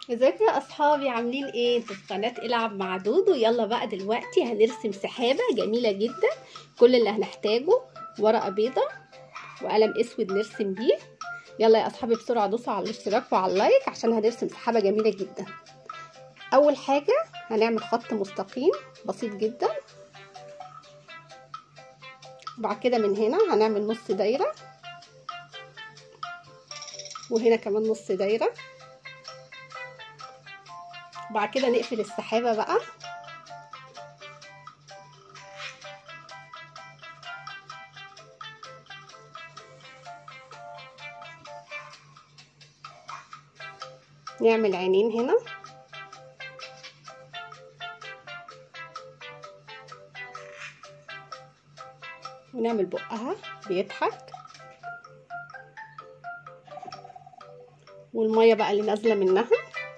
ازيكم يا اصحابي عاملين ايه انتوا في قناه العب مع دودو يلا بقى دلوقتي هنرسم سحابه جميله جدا كل اللي هنحتاجه ورقه بيضه وقلم اسود نرسم بيه يلا يا اصحابي بسرعه دوسوا على الاشتراك وعلى اللايك عشان هنرسم سحابه جميله جدا اول حاجه هنعمل خط مستقيم بسيط جدا وبعد كده من هنا هنعمل نص دايره وهنا كمان نص دايره وبعد كده نقفل السحابة بقى نعمل عينين هنا ونعمل بقها بيضحك والمية بقى اللي نازلة منها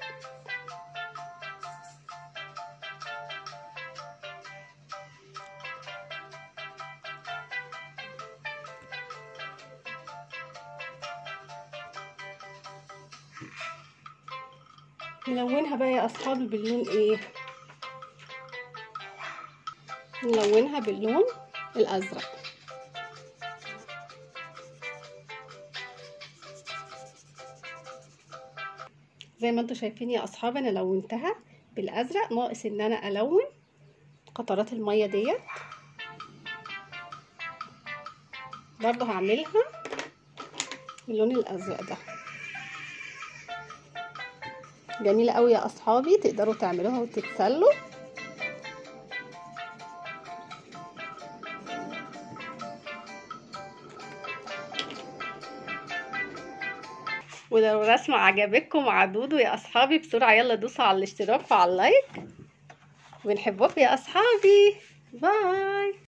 نلونها بقى يا اصحابي باللون ايه نلونها باللون الازرق زي ما انتم شايفين يا اصحابي انا لونتها بالازرق ناقص ان انا الون قطرات الميه ديت برضه هعملها باللون الازرق ده جميلة قوي يا اصحابي تقدروا تعملوها وتتسلوا ولو الرسمة عجبتكم مع دودو يا اصحابي بسرعة يلا دوسوا على الاشتراك وعلى اللايك ونحبكم يا اصحابي باي